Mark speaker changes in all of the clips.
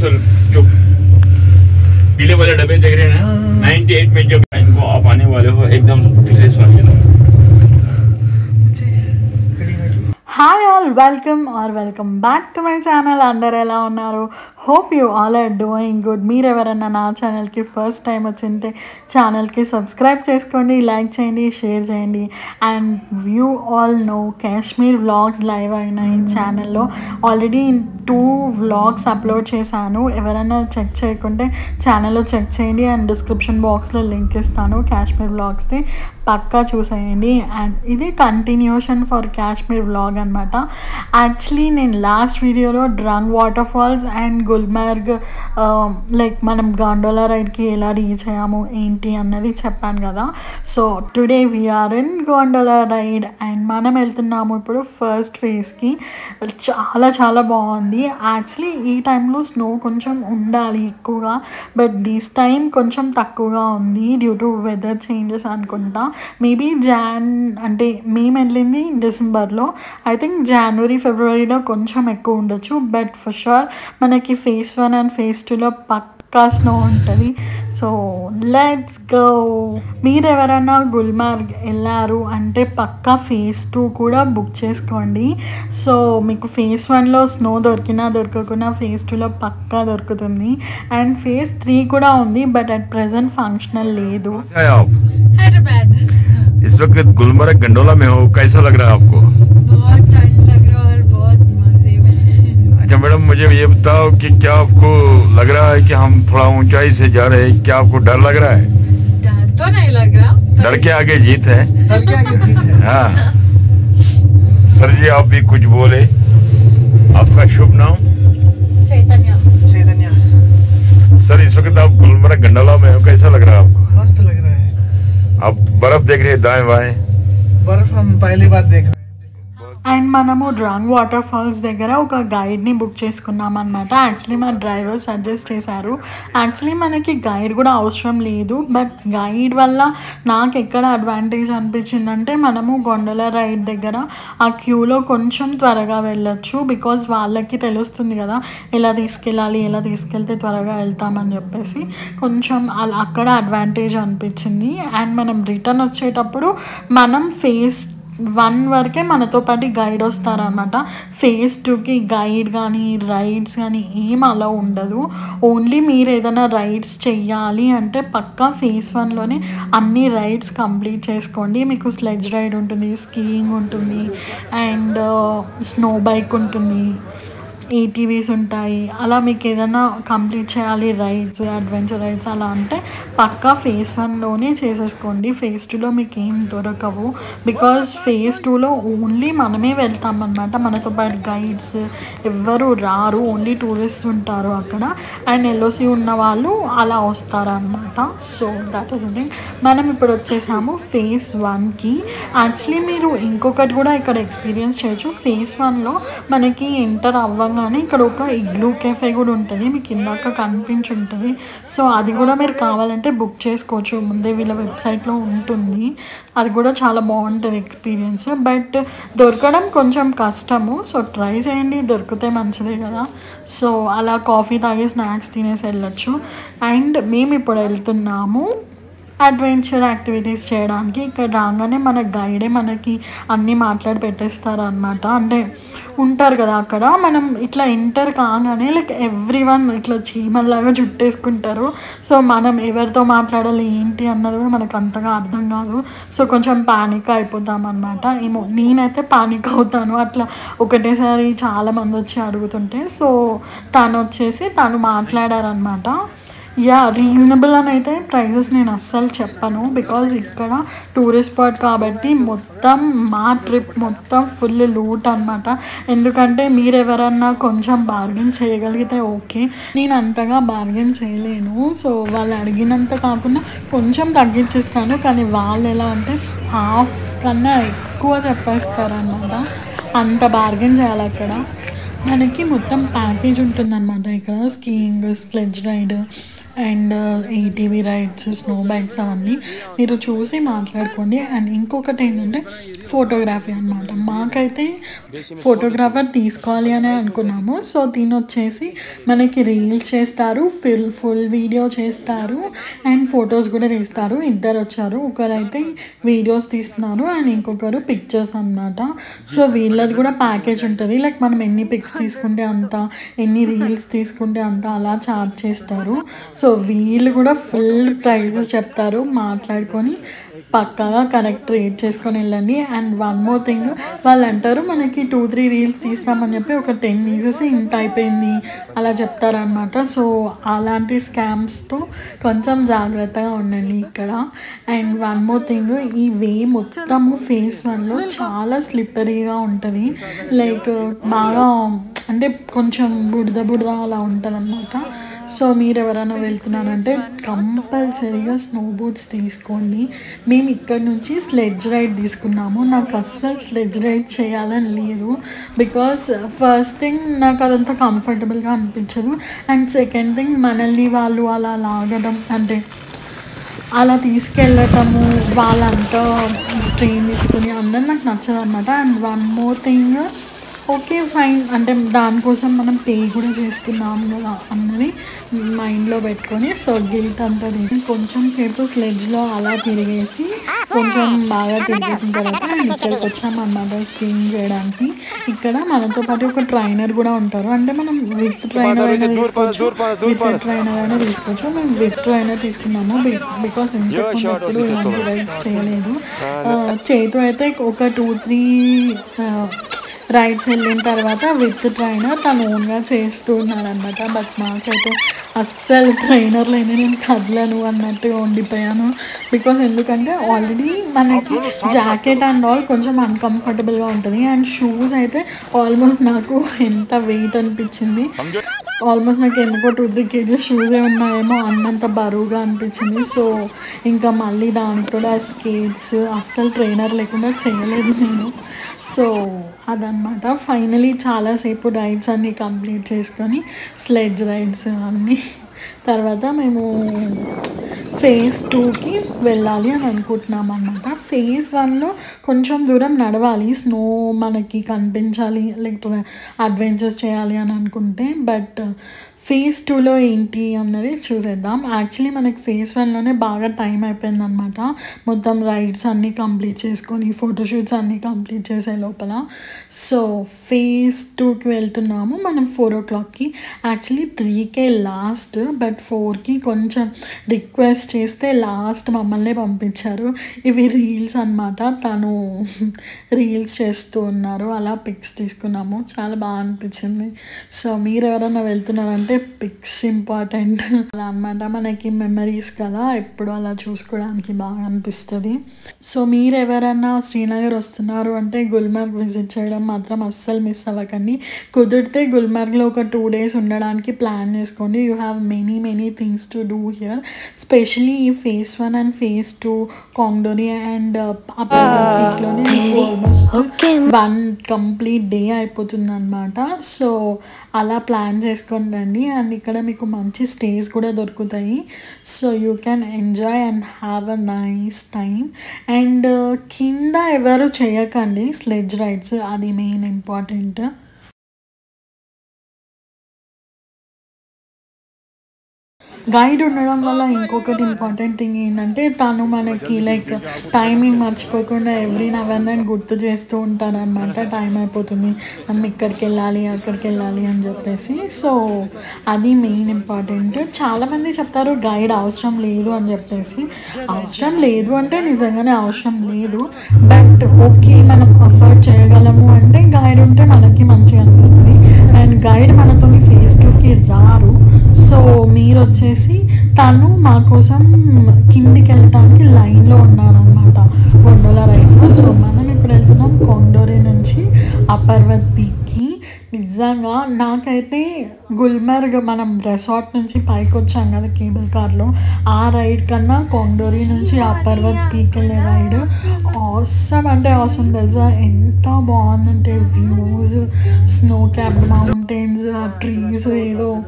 Speaker 1: Sir जो पीले वाले डब्बे देख रहे हैं ना 98 में जब इनको आप आने वाले हो एकदम ड्रेस वाले ना
Speaker 2: hi all welcome are welcome back to my channel అందరు ఎలా ఉన్నారు hope you all are doing good మీరు ఎవరన్నా నా ఛానల్కి ఫస్ట్ టైం వచ్చింటే ఛానల్కి సబ్స్క్రైబ్ చేసుకోండి లైక్ చేయండి షేర్ చేయండి and view all no Kashmir vlogs live అయిన ఈ ఛానల్లో ఆల్రెడీ టూ వ్లాగ్స్ అప్లోడ్ చేశాను ఎవరైనా చెక్ చేయకుంటే ఛానల్లో చెక్ చేయండి అండ్ డిస్క్రిప్షన్ బాక్స్లో లింక్ ఇస్తాను కాశ్మీర్ వ్లాగ్స్ది పక్కా చూసేయండి అండ్ ఇది కంటిన్యూషన్ ఫర్ కాశ్మీర్ వ్లాగ్ అనమాట యాక్చువల్లీ నేను లాస్ట్ వీడియోలో Drung water falls and Gulmarg like మనం గాండోలా రైడ్కి ఎలా రీచ్ అయ్యాము ఏంటి అన్నది చెప్పాను కదా so today we're in gondola ride and మనం వెళ్తున్నాము ఇప్పుడు ఫస్ట్ ఫేజ్కి చాలా చాలా బాగుంది యాక్చువల్లీ ఈ టైంలో స్నో కొంచెం ఉండాలి ఎక్కువగా బట్ దిస్ టైం కొంచెం తక్కువగా ఉంది డ్యూ టు వెదర్ చేంజెస్ అనుకుంటా మేబీ జాన్ అంటే మేము వెళ్ళింది డిసెంబర్లో ఐ థింక్ జనవరి ఫిబ్రవరిలో కొంచెం ఎక్కువ ఉండొచ్చు బట్ ఫర్ షూర్ మనకి ఫేస్ వన్ అండ్ ఫేస్ టూలో పక్కా స్నో ఉంటుంది సో లెట్స్ గో మీరు ఎవరైనా గుల్మార్గ్ వెళ్ళారు అంటే పక్కా ఫేస్ టూ కూడా బుక్ చేసుకోండి సో మీకు ఫేస్ వన్లో స్నో దొరికినా దొరకకున్నా ఫేస్ టూలో పక్కా దొరుకుతుంది అండ్ ఫేస్ త్రీ కూడా ఉంది బట్ అట్ ప్రజెంట్ ఫంక్షనల్ లేదు
Speaker 1: है आप
Speaker 3: हैदराबाद
Speaker 1: इस वक्त गुलमर्ग गंडोला में हो कैसा लग रहा है आपको
Speaker 3: बहुत ठंड लग रहा है और बहुत मजे में
Speaker 1: अच्छा मैडम मुझे ये बताओ कि क्या आपको लग रहा है कि हम थोड़ा ऊंचाई से जा रहे हैं क्या आपको डर लग रहा है
Speaker 3: डर तो नहीं लग रहा पर
Speaker 1: डर के आगे जीत है
Speaker 4: डर के आगे जीत है
Speaker 1: हाँ सर जी आप भी कुछ बोले आपका शुभ नाम
Speaker 3: चैतन्य
Speaker 4: चैतन्य
Speaker 1: सर इस वक्त आप गुलमर्ग गंडोला में हो कैसा लग रहा है आपको
Speaker 4: मस्त लग रहा है
Speaker 1: आप बर्फ देख रहे हैं दाएं बाएं
Speaker 4: बर्फ हम पहली बार देख रहे हैं
Speaker 2: అండ్ మనము డ్రాంగ్ వాటర్ ఫాల్స్ దగ్గర ఒక గైడ్ని బుక్ చేసుకున్నాం అనమాట యాక్చువల్లీ మా డ్రైవర్ సజెస్ట్ చేశారు యాక్చువల్లీ మనకి గైడ్ కూడా అవసరం లేదు బట్ గైడ్ వల్ల నాకు ఎక్కడ అడ్వాంటేజ్ అనిపించిందంటే మనము గొండల రైడ్ దగ్గర ఆ క్యూలో కొంచెం త్వరగా వెళ్ళొచ్చు బికాజ్ వాళ్ళకి తెలుస్తుంది కదా ఎలా తీసుకెళ్ళాలి ఎలా తీసుకెళ్తే త్వరగా వెళ్తామని చెప్పేసి కొంచెం అలా అక్కడ అడ్వాంటేజ్ అనిపించింది అండ్ మనం రిటర్న్ వచ్చేటప్పుడు మనం ఫేస్ వన్ వరకే మనతో పాటు గైడ్ వస్తారనమాట ఫేజ్ టూకి గైడ్ కానీ రైడ్స్ కానీ ఏం అలా ఉండదు ఓన్లీ మీరు ఏదైనా రైడ్స్ చెయ్యాలి అంటే పక్కా ఫేజ్ వన్లోనే అన్ని రైడ్స్ కంప్లీట్ చేసుకోండి మీకు స్లెడ్జ్ రైడ్ ఉంటుంది స్కీయింగ్ ఉంటుంది అండ్ స్నో బైక్ ఉంటుంది ఏటీవీస్ ఉంటాయి అలా మీకు ఏదైనా కంప్లీట్ చేయాలి రైడ్స్ అడ్వెంచర్ రైడ్స్ అలా అంటే పక్కా ఫేజ్ వన్లోనే చేసేసుకోండి ఫేజ్ టూలో మీకు ఏం దొరకవు బికాజ్ ఫేజ్ టూలో ఓన్లీ మనమే వెళ్తాం అనమాట మనతో పాటు గైడ్స్ ఎవ్వరు రారు ఓన్లీ టూరిస్ట్ ఉంటారు అక్కడ అండ్ ఎల్ఓసి ఉన్న వాళ్ళు అలా వస్తారనమాట సో దట్ ఈస్ థింగ్ మనం ఇప్పుడు వచ్చేసాము ఫేజ్ వన్కి యాక్చువల్లీ మీరు ఇంకొకటి కూడా ఇక్కడ ఎక్స్పీరియన్స్ చేయొచ్చు ఫేజ్ వన్లో మనకి ఎంటర్ అవ్వగానే ఇక్కడ ఒక ఇగ్లూ కెఫే కూడా ఉంటుంది మీకు ఇందాక కనిపించి ఉంటుంది సో అది కూడా మీరు కావాలంటే బుక్ చేసుకోవచ్చు ముందే వీళ్ళ వెబ్సైట్లో ఉంటుంది అది కూడా చాలా బాగుంటుంది ఎక్స్పీరియన్స్ బట్ దొరకడం కొంచెం కష్టము సో ట్రై చేయండి దొరికితే మంచిదే కదా సో అలా కాఫీ తాగి స్నాక్స్ తినేసి వెళ్ళొచ్చు అండ్ మేము ఇప్పుడు వెళ్తున్నాము అడ్వెంచర్ యాక్టివిటీస్ చేయడానికి ఇక్కడ రాగానే మన గైడే మనకి అన్నీ మాట్లాడి పెట్టేస్తారు అనమాట అంటే ఉంటారు కదా అక్కడ మనం ఇట్లా ఎంటర్ కాగానే లైక్ ఎవ్రీ వన్ ఇట్లా చీమల్లాగా చుట్టేసుకుంటారు సో మనం ఎవరితో మాట్లాడాలి ఏంటి అన్నది కూడా మనకు అంతగా అర్థం కాదు సో కొంచెం పానిక్ అయిపోతాం అనమాట ఏమో నేనైతే పానిక్ అవుతాను అట్లా ఒకటేసారి చాలా మంది వచ్చి అడుగుతుంటే సో తను వచ్చేసి తను మాట్లాడారనమాట యా రీజనబుల్ అని అయితే ప్రైజెస్ నేను అస్సలు చెప్పను బికాజ్ ఇక్కడ టూరిస్ట్ స్పాట్ కాబట్టి మొత్తం మా ట్రిప్ మొత్తం ఫుల్ లూట్ అనమాట ఎందుకంటే మీరు ఎవరన్నా కొంచెం బార్గెన్ చేయగలిగితే ఓకే నేను అంతగా బార్గెన్ చేయలేను సో వాళ్ళు అడిగినంత కాకుండా కొంచెం తగ్గించిస్తాను కానీ వాళ్ళు ఎలా అంటే హాఫ్ కన్నా ఎక్కువ చెప్పేస్తారనమాట అంత బార్గెన్ చేయాలి అక్కడ మనకి మొత్తం ప్యాకేజ్ ఉంటుందన్నమాట ఇక్కడ skiing sledge ride and ATV rides snow bikes అవన్నీ మీరు చూసి మాట్లాడుకోండి అండ్ ఇంకొకటి ఏంటంటే ఫోటోగ్రఫీ అనమాట మాకైతే ఫోటోగ్రాఫర్ తీసుకోవాలి అని అనుకున్నాము సో దీని వచ్చేసి మనకి రీల్స్ చేస్తారు ఫుల్ ఫుల్ వీడియో చేస్తారు అండ్ ఫొటోస్ కూడా తీస్తారు ఇద్దరు వచ్చారు ఒకరైతే వీడియోస్ తీస్తున్నారు అండ్ ఇంకొకరు పిక్చర్స్ అన్నమాట సో వీళ్ళది కూడా ప్యాకేజ్ ఉంటుంది లైక్ మనం ఎన్ని పిక్స్ తీసుకుంటే అంత ఎన్ని రీల్స్ తీసుకుంటే అంత అలా చార్జ్ చేస్తారు సో వీళ్ళు కూడా ఫుల్ ప్రైజెస్ చెప్తారు మాట్లాడుకొని పక్కాగా కరెక్ట్ రేట్ చేసుకొని వెళ్ళండి అండ్ వన్ మోర్ థింగ్ వాళ్ళు అంటారు మనకి టూ త్రీ రీల్స్ తీస్తామని చెప్పి ఒక టెన్ తీసేసి ఇంత అయిపోయింది అలా చెప్తారనమాట సో అలాంటి స్కామ్స్తో కొంచెం జాగ్రత్తగా ఉండండి ఇక్కడ అండ్ వన్ మోర్ థింగ్ ఈ వే మొత్తము ఫేస్ వన్లో చాలా స్లిప్పరీగా ఉంటుంది లైక్ బాగా అంటే కొంచెం బుడద బుడద అలా ఉంటుంది అనమాట సో మీరు ఎవరైనా వెళ్తున్నారంటే కంపల్సరీగా స్నో బూట్స్ తీసుకోండి మేము ఇక్కడ నుంచి స్లెడ్జ్ రైడ్ తీసుకున్నాము నాకు అస్సలు స్లెడ్జ్ రైడ్ చేయాలని లేదు బికాస్ ఫస్ట్ థింగ్ నాకు అదంతా కంఫర్టబుల్గా అనిపించదు అండ్ సెకండ్ థింగ్ మనల్ని వాళ్ళు అలా లాగడం అంటే అలా తీసుకెళ్ళటము వాళ్ళంతా స్ట్రెయిన్ తీసుకుని అందరు నాకు నచ్చదు అనమాట and one more thing okay fine అంటే దానికోసం మనం పే కూడా చేస్తున్నాం కదా అన్నది మైండ్లో పెట్టుకొని సో గిల్ట్ అంతా తీసి కొంచెం సేపు స్లెడ్జ్లో అలా తిరిగేసి కొంచెం బాగా తిరిగిన తర్వాత ఇక్కడికి వచ్చామన్నమాట స్కీయింగ్ చేయడానికి ఇక్కడ మనతో పాటు ఒక ట్రైనర్ కూడా ఉంటారు అంటే మనం విత్ ట్రైనర్ అయినా తీసుకోవచ్చు విత్ ట్రైనర్ అయినా తీసుకోవచ్చు మేము విత్ ట్రైనర్ తీసుకున్నాము బికాస్ ఇంతకు ఎప్పుడు ఇలాంటి రైడ్స్ చేయలేదు ఆ, చేతు అయితే ఒక టూ త్రీ రైడ్స్ వెళ్ళిన తర్వాత విత్ ట్రైనర్ తను ఓన్గా చేస్తూ ఉన్నారనమాట బట్ నాకైతే అస్సలు ట్రైనర్ లేని నేను కదలను అన్నట్టుగా ఉండిపోయాను బికాస్ ఎందుకంటే ఆల్రెడీ మనకి జాకెట్ అండ్ ఆల్ కొంచెం అన్కంఫర్టబుల్గా ఉంటుంది అండ్ షూస్ అయితే ఆల్మోస్ట్ నాకు ఎంత వెయిట్ అనిపించింది ఆల్మోస్ట్ నాకు ఎందుకో టూ త్రీ కేజీస్ షూసే ఉన్నాయేమో అన్నంత బరువుగా అనిపించింది సో ఇంకా మళ్ళీ దానికి కూడా స్కేట్స్ అస్సలు ట్రైనర్ లేకుండా చేయలేదు నేను సో అదనమాట ఫైనలీ చాలాసేపు రైడ్స్ అన్నీ కంప్లీట్ చేసుకొని స్లెడ్జ్ రైడ్స్ అన్నీ తర్వాత మేము ఫేజ్ టూకి వెళ్ళాలి అని అనుకుంటున్నాం అనమాట ఫేజ్ వన్లో కొంచెం దూరం నడవాలి స్నో మనకి కనిపించాలి లైక్ అడ్వెంచర్స్ చేయాలి అని అనుకుంటే బట్ ఫేజ్ టూలో ఏంటి అన్నది చూసేద్దాం యాక్చువల్లీ మనకి ఫేజ్ వన్లోనే బాగా టైం అయిపోయింది అనమాట మొత్తం రైడ్స్ అన్నీ కంప్లీట్ చేసుకొని ఫోటోషూట్స్ అన్నీ కంప్లీట్ చేసే లోపల సో ఫేజ్ టూకి వెళ్తున్నాము మనం ఫోర్ ఓ క్లాక్కి యాక్చువల్లీ త్రీకే లాస్ట్ బట్ ఫోర్కి కొంచెం రిక్వెస్ట్ చేస్తే లాస్ట్ మమ్మల్ని పంపించారు ఇవి రీల్స్ అన్నమాట తను రీల్స్ చేస్తూ ఉన్నారు అలా పిక్స్ తీసుకున్నాము చాలా బాగా అనిపించింది సో మీరు ఎవరైనా వెళ్తున్నారంటే పిక్స్ ఇంపార్టెంట్ అలా అనమాట మనకి మెమరీస్ కదా ఎప్పుడు అలా చూసుకోవడానికి బాగా అనిపిస్తుంది సో మీరు ఎవరైనా శ్రీనగర్ వస్తున్నారు అంటే గుల్మార్గ్ విజిట్ చేయడం మాత్రం అస్సలు మిస్ అవ్వకండి కుదిరితే గుల్మార్గ్లో ఒక టూ డేస్ ఉండడానికి ప్లాన్ చేసుకోండి you have many many things to do here specially ఈ phase one and phase two Kongdori and పీక్లోనే ఆల్మోస్ట్ వన్ కంప్లీట్ డే అయిపోతుంది అనమాట సో అలా ప్లాన్ చేసుకొని రండి అండ్ ఇక్కడ మీకు మంచి స్టేస్ కూడా దొరుకుతాయి so you can enjoy and have a nice time and కింద ఎవరు చేయకండి స్లెడ్జ్ రైడ్స్ అది మెయిన్ ఇంపార్టెంట్ గైడ్ ఉండడం వల్ల ఇంకొకటి ఇంపార్టెంట్ థింగ్ ఏంటంటే తను మనకి లైక్ టైమింగ్ మర్చిపోకుండా ఎవ్రీ నవర్ నేను గుర్తు చేస్తూ ఉంటారనమాట టైం అయిపోతుంది మనం ఇక్కడికి వెళ్ళాలి అక్కడికి వెళ్ళాలి అని చెప్పేసి సో అది మెయిన్ ఇంపార్టెంట్ చాలామంది చెప్తారు గైడ్ అవసరం లేదు అని చెప్పేసి అవసరం లేదు అంటే నిజంగానే అవసరం లేదు బట్ ఓకే మనం అఫోర్డ్ చేయగలము అంటే గైడ్ ఉంటే మనకి మంచిగా అనిపిస్తుంది అండ్ గైడ్ మనతో ఫేస్ టూకి రారు సో మీరు వచ్చేసి తను మా కోసం కిందికి వెళ్ళటానికి లైన్లో ఉన్నారనమాట గొండోల రైడ్లో సో మనం ఇప్పుడు వెళ్తున్నాం కొండోరి నుంచి అపర్వత్ పీక్కి నిజంగా నాకైతే గుల్మర్గ్ మనం రెసార్ట్ నుంచి పైకి వచ్చాం కదా కేబుల్ కార్లో ఆ రైడ్ కన్నా కొండోరి నుంచి అపర్వత్ పీక్ వెళ్ళే రైడ్ అవసరం అంటే అవసరం తెలుసా ఎంత బాగుందంటే వ్యూస్ స్నో క్యాప్ మౌంటైన్స్ ఆ ట్రీస్ ఏదో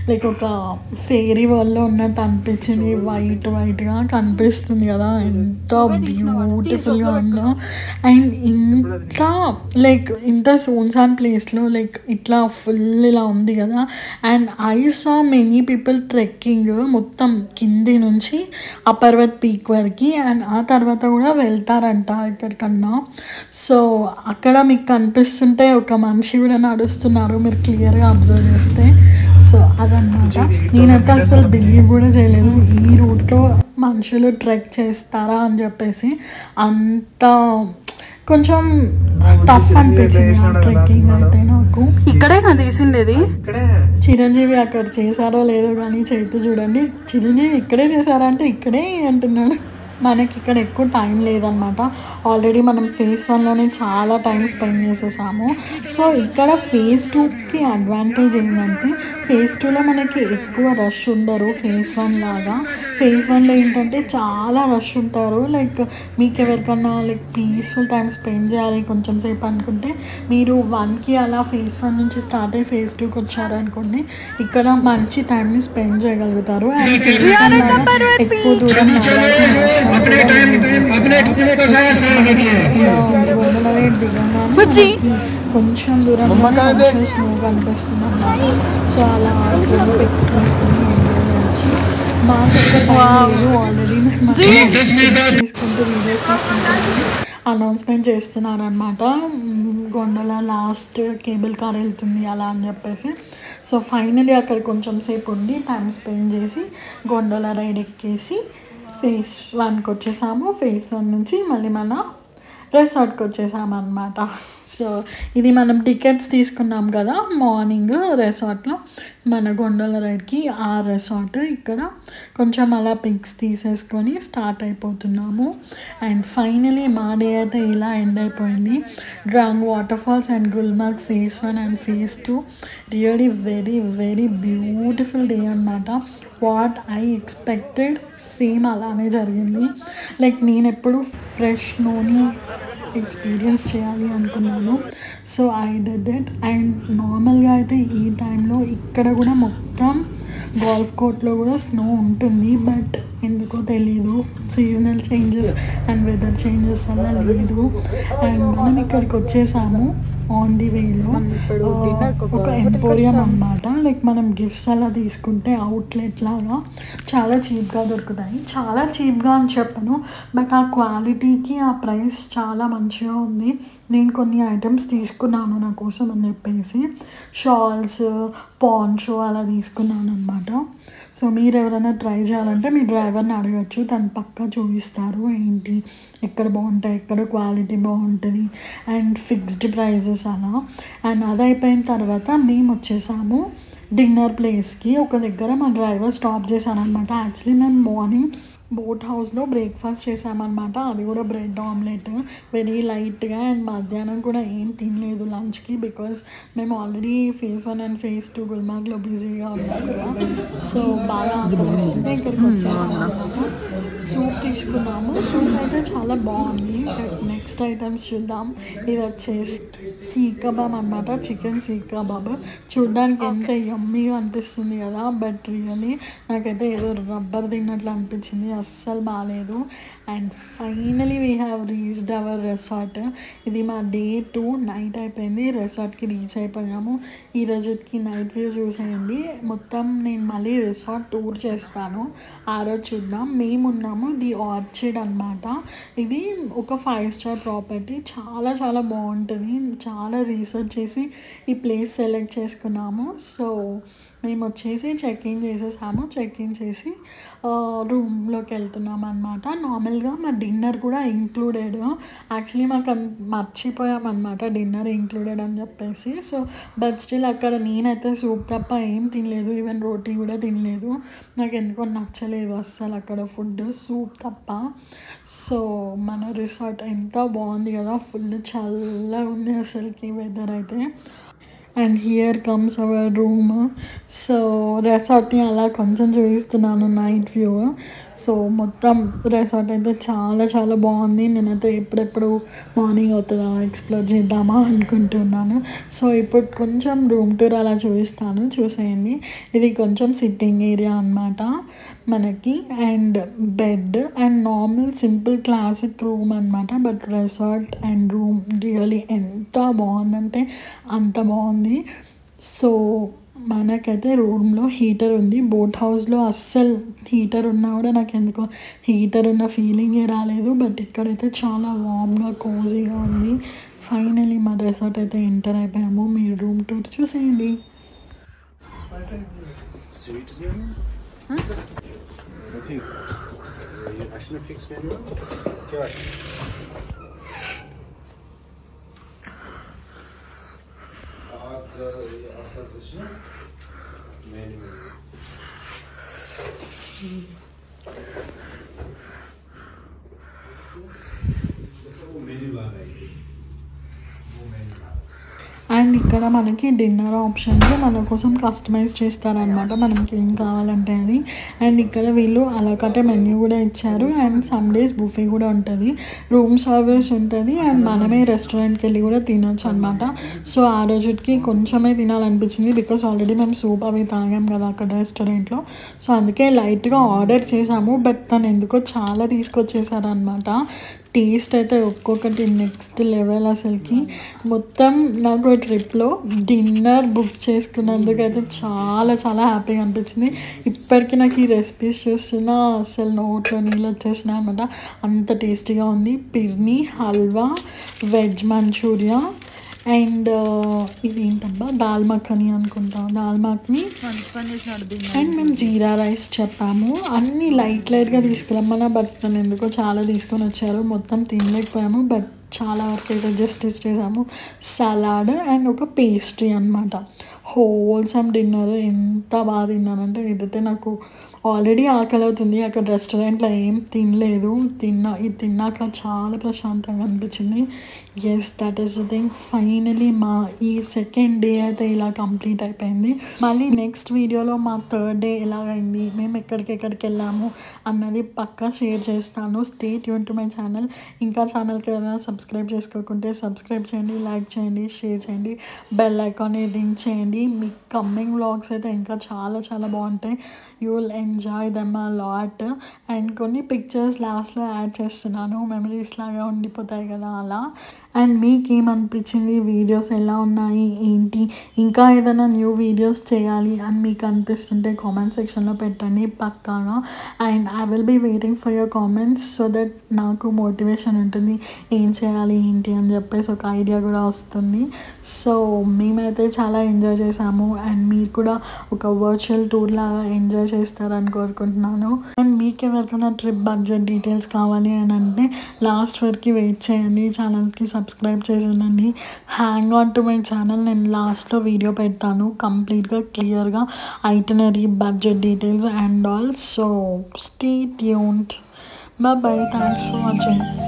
Speaker 2: లైక్ ఒక ఫేరీ వరల్డ్లో ఉన్నట్టు అనిపించింది వైట్ వైట్గా కనిపిస్తుంది కదా ఎంత బ్యూటిఫుల్గా ఉందో అండ్ ఇంత లైక్ ఇంత సోన్సాన్ ప్లేస్లో లైక్ ఇట్లా ఫుల్ ఇలా ఉంది కదా and I saw many people trekking మొత్తం కింది నుంచి ఆ పర్వత్ పీక్ వరకు అండ్ ఆ తర్వాత కూడా వెళ్తారంట ఎక్కడికన్నా సో అక్కడ మీకు కనిపిస్తుంటే ఒక మనిషి కూడా నడుస్తున్నారు మీరు క్లియర్గా అబ్జర్వ్ చేస్తే సో అదనమాట నేనైతే అసలు బిలీవ్ కూడా చేయలేదు ఈ రూట్లో మనుషులు ట్రెక్ చేస్తారా అని చెప్పేసి అంత కొంచెం టఫ్ అనిపించింది ఆ ట్రెక్కింగ్ అయితే నాకు
Speaker 3: ఇక్కడే నా తీసిండేది
Speaker 4: ఇక్కడే
Speaker 2: చిరంజీవి అక్కడ చేశారో లేదో కానీ చేతి చూడండి చిరంజీవి ఇక్కడే చేశారా అంటే ఇక్కడే అంటున్నాడు మనకి ఇక్కడ ఎక్కువ టైం లేదనమాట ఆల్రెడీ మనం ఫేజ్ వన్లోనే చాలా టైం స్పెండ్ చేసేసాము సో ఇక్కడ ఫేజ్ టూకి అడ్వాంటేజ్ ఏంటంటే ఫేజ్ టూలో మనకి ఎక్కువ రష్ ఉండరు ఫేజ్ వన్ లాగా ఫేజ్ వన్లో ఏంటంటే చాలా రష్ ఉంటారు లైక్ మీకు ఎవరికన్నా లైక్ పీస్ఫుల్ టైం స్పెండ్ చేయాలి కొంచెం సేపు అనుకుంటే మీరు వన్కి అలా ఫేజ్ వన్ నుంచి స్టార్ట్ అయ్యి ఫేజ్ టూకి వచ్చారనుకోండి ఇక్కడ మంచి టైంని స్పెండ్ చేయగలుగుతారు అండ్ ఫేజ్ వన్ లాగా ఎక్కువ దూరం నడవాల్సిన అవసరం కూడా లేదు. ఇలా వందల రేట్ దిగంగానే మనకి కొంచెం దూరంలో కొంచెం స్నో కనిపిస్తుంది అన్నమాట సో అలా పిక్స్ తీసుకుని ఎంజాయ్ చేయొచ్చు మాకు ఆల్రెడీ మేము తీసుకుంటూ వీడియోస్ తీసుకుంటాము అనౌన్స్మెంట్ చేస్తున్నారనమాట గొండల లాస్ట్ కేబుల్ కార్ వెళ్తుంది అలా అని చెప్పేసి సో ఫైనలీ అక్కడ కొంచెం సేపు ఉండి టైం స్పెండ్ చేసి గొండల రైడ్ ఎక్కేసి ఫేస్ వన్కి వచ్చేసాము ఫేస్ వన్ నుంచి మళ్ళీ మన రిసార్ట్కి వచ్చేసాము అనమాట సో ఇది మనం టికెట్స్ తీసుకున్నాం కదా మార్నింగ్ రిసార్ట్లో మన గొండల రైడ్కి ఆ రిసార్ట్ ఇక్కడ కొంచెం అలా పిక్స్ తీసేసుకొని స్టార్ట్ అయిపోతున్నాము అండ్ ఫైనలీ మా డే అయితే ఇలా ఎండ్ అయిపోయింది Drang water falls and Gulmarg phase one and phase two really very very beautiful day అనమాట వాట్ ఐ ఎక్స్పెక్టెడ్ సేమ్ అలానే జరిగింది లైక్ నేను ఎప్పుడు ఫ్రెష్ నూనె ఎక్స్పీరియన్స్ చేయాలి అనుకున్నాను so I did it and నార్మల్గా అయితే ఈ టైంలో ఇక్కడ కూడా మొత్తం గోల్ఫ్ కోర్ట్లో కూడా స్నో ఉంటుంది బట్ ఎందుకో తెలీదు seasonal changes and weather changes వల్ల లేదు అండ్ మనం ఇక్కడికి వచ్చేసాము ఆన్ ది వేలో ఒక ఎంపోరియం అన్నమాట లైక్ మనం గిఫ్ట్స్ అలా తీసుకుంటే అవుట్లెట్ లాగా చాలా చీప్గా దొరుకుతాయి చాలా చీప్గా అని చెప్పను బట్ ఆ క్వాలిటీకి ఆ ప్రైస్ చాలా మంచిగా ఉంది నేను కొన్ని ఐటమ్స్ తీసుకున్నాను నా కోసం అని చెప్పేసి షాల్స్ పాన్షో అలా తీసుకున్నాను అనమాట సో మీరు ఎవరైనా ట్రై చేయాలంటే మీ డ్రైవర్ని అడగచ్చు తను పక్కా చూపిస్తారు ఏంటి ఎక్కడ బాగుంటాయి ఎక్కడ క్వాలిటీ బాగుంటుంది అండ్ ఫిక్స్డ్ ప్రైజెస్ అలా అండ్ అది అయిపోయిన తర్వాత మేము వచ్చేసాము డిన్నర్ ప్లేస్కి ఒక దగ్గర మా డ్రైవర్ స్టాప్ చేశానమాట యాక్చువల్లీ మేము మార్నింగ్ బోట్ హౌస్లో బ్రేక్ఫాస్ట్ చేసామన్నమాట అది కూడా బ్రెడ్ ఆమ్లెట్ వెరీ లైట్గా అండ్ మధ్యాహ్నం కూడా ఏం తినలేదు లంచ్కి బికాస్ మేము already phase one and phase two గుల్మార్గ్లో బిజీగా ఉన్నాం కదా సో బాగా ఆకలిస్తుంటే ఇక్కడికి వచ్చేసాము అనమాట సూప్ తీసుకున్నాము సూప్ అయితే చాలా బాగుంది బట్ నెక్స్ట్ ఐటమ్స్ చూద్దాం ఇది వచ్చేసి సీక్ కబాబ్ అనమాట చికెన్ సీక్ కబాబ్ చూడడానికి ఎంత యమ్మీగా అనిపిస్తుంది కదా బట్ రియల్లీ నాకైతే ఏదో రబ్బర్ తిన్నట్లు అనిపించింది అస్సలు బాగాలేదు and finally we have reached our resort ఇది మా డే టూ నైట్ అయిపోయింది రెసార్ట్కి రీచ్ అయిపోయాము ఈ రోజుకి నైట్ వ్యూ చూసేయండి మొత్తం నేను మళ్ళీ రిసార్ట్ టూర్ చేస్తాను ఆ రోజు చూద్దాం మేము ఉన్నాము ది ఆర్చిడ్ అనమాట ఇది ఒక ఫైవ్ స్టార్ ప్రాపర్టీ చాలా చాలా బాగుంటుంది చాలా రీసెర్చ్ చేసి ఈ ప్లేస్ సెలెక్ట్ చేసుకున్నాము సో మేము వచ్చేసి చెక్ ఇన్ చేసేసాము చెక్ ఇన్ చేసి రూమ్లోకి వెళ్తున్నాం అనమాట నార్మల్గా మా డిన్నర్ కూడా ఇంక్లూడెడ్ యాక్చువల్లీ మాకు అన్- మర్చిపోయాం అనమాట డిన్నర్ ఇంక్లూడెడ్ అని చెప్పేసి సో బట్ స్టిల్ అక్కడ నేనైతే సూప్ తప్ప ఏం తినలేదు ఈవెన్ రోటీ కూడా తినలేదు నాకు ఎందుకో నచ్చలేదు అస్సలు అక్కడ ఫుడ్ సూప్ తప్ప సో మన రిసార్ట్ ఎంత బాగుంది కదా ఫుల్ చల్లగా ఉంది అసలుకి వెదర్ అయితే and here comes our room so రెసార్ట్ని అలా కొంచెం చూపిస్తున్నాను నైట్ వ్యూ సో మొత్తం రెసార్ట్ అయితే చాలా చాలా బాగుంది నేనైతే ఎప్పుడెప్పుడు మార్నింగ్ అవుతుందా ఎక్స్ప్లోర్ చేద్దామా అనుకుంటున్నాను సో ఇప్పుడు కొంచెం రూమ్ టూర్ అలా చూపిస్తాను చూసేయండి ఇది కొంచెం సిట్టింగ్ ఏరియా అన్నమాట మనకి and bed and normal simple classic room అనమాట but resort and room really ఎంత బాగుందంటే అంత బాగుంది సో మనకైతే రూమ్లో హీటర్ ఉంది బోట్ హౌస్లో అస్సలు హీటర్ ఉన్నా కూడా నాకు ఎందుకో హీటర్ ఉన్న ఫీలింగే రాలేదు బట్ ఇక్కడైతే చాలా వామ్గా కోజీగా ఉంది ఫైనలీ మా రెసార్ట్ అయితే ఎంటర్ అయిపోయాము మీరు రూమ్ టూర్ చూసేయండి
Speaker 5: Sweet menu? Nothing. Action fix menu? क्या है? आज आज आज मेन्यू वो मेन्यू ला रहा है वो मेन्यू ला रहा है
Speaker 2: అండ్ ఇక్కడ మనకి డిన్నర్ ఆప్షన్స్ మన కోసం కస్టమైజ్ చేస్తారనమాట మనకి ఏం కావాలంటే అది అండ్ ఇక్కడ వీళ్ళు అలాకటే మెన్యూ కూడా ఇచ్చారు అండ్ సమ్ డేస్ బుఫే కూడా ఉంటుంది రూమ్ సర్వీస్ ఉంటుంది అండ్ మనమే రెస్టారెంట్కి వెళ్ళి కూడా తినొచ్చు అనమాట సో ఆ రోజుకి కొంచెమే తినాలనిపించింది బికాస్ ఆల్రెడీ మేము సూప్ అవి తాగాం కదా అక్కడ రెస్టారెంట్లో సో అందుకే లైట్గా ఆర్డర్ చేసాము బట్ తను ఎందుకో చాలా తీసుకొచ్చేసారనమాట టేస్ట్ అయితే ఒక్కొక్కటి నెక్స్ట్ లెవెల్ అసలుకి మొత్తం నాకు ట్రిప్లో డిన్నర్ బుక్ చేసుకున్నందుకైతే చాలా చాలా హ్యాపీగా అనిపించింది ఇప్పటికీ నాకు ఈ రెసిపీస్ చూస్తున్నా అసలు నోట్లో నీళ్ళు వచ్చేసినాయి అనమాట అంత టేస్టీగా ఉంది పిర్ని హల్వా వెజ్ మంచూరియా అండ్ ఇది ఏంటబ్బా దాల్ మఖని అనుకుంటా దాల్ మఖని అండ్ మేము జీరా రైస్ చెప్పాము అన్ని లైట్ లైట్గా తీసుకురమ్మన్నా బట్ నన్ను ఎందుకో చాలా తీసుకొని వచ్చారు మొత్తం తినలేకపోయాము బట్ చాలా వరకు అయితే జస్టిస్ చేసాము సలాడ్ అండ్ ఒక పేస్ట్రీ అనమాట హోల్సమ్ డిన్నర్ ఎంత బాగా తిన్నానంటే ఇదైతే నాకు ఆల్రెడీ ఆకలి అవుతుంది అక్కడ రెస్టారెంట్లో ఏం తినలేదు తిన్నా ఇది తిన్నాక చాలా ప్రశాంతంగా అనిపించింది yes that is the thing finally మా ఈ సెకండ్ డే అయితే ఇలా కంప్లీట్ అయిపోయింది మళ్ళీ నెక్స్ట్ వీడియోలో మా థర్డ్ డే ఎలాగైంది మేము ఎక్కడికి ఎక్కడికి వెళ్ళాము అన్నది పక్కా షేర్ చేస్తాను స్టేట్ యూన్ టు మై ఛానల్ ఇంకా ఛానల్కి ఏదైనా సబ్స్క్రైబ్ చేసుకోకుంటే సబ్స్క్రైబ్ చేయండి లైక్ చేయండి షేర్ చేయండి బెల్ ఐకాన్ని రింగ్ చేయండి మీ కమ్మింగ్ వ్లాగ్స్ అయితే ఇంకా చాలా చాలా బాగుంటాయి you will enjoy them a lot and కొన్ని పిక్చర్స్ లాస్ట్లో యాడ్ చేస్తున్నాను మెమరీస్ లాగా ఉండిపోతాయి కదా అలా అండ్ మీకేమనిపించింది వీడియోస్ ఎలా ఉన్నాయి ఏంటి ఇంకా ఏదైనా న్యూ వీడియోస్ చేయాలి అని మీకు అనిపిస్తుంటే కామెంట్ సెక్షన్లో పెట్టండి పక్కాగా and I will be waiting for your comments so that నాకు మోటివేషన్ ఉంటుంది ఏం చేయాలి ఏంటి అని చెప్పేసి ఒక ఐడియా కూడా వస్తుంది సో మేమైతే చాలా ఎంజాయ్ చేసాము అండ్ మీరు కూడా ఒక వర్చువల్ టూర్ లాగా ఎంజాయ్ చేస్తారని కోరుకుంటున్నాను అండ్ మీకు ఎవరికైనా ట్రిప్ బడ్జెట్ డీటెయిల్స్ కావాలి అని అంటే లాస్ట్ వరకు వెయిట్ చేయండి ఛానల్కి సబ్స్క్రైబ్ చేసి ఉండండి hang on to my channel నేను లాస్ట్లో వీడియో పెడతాను కంప్లీట్గా క్లియర్గా itinerary budget details and all so stay tuned bye thanks for watching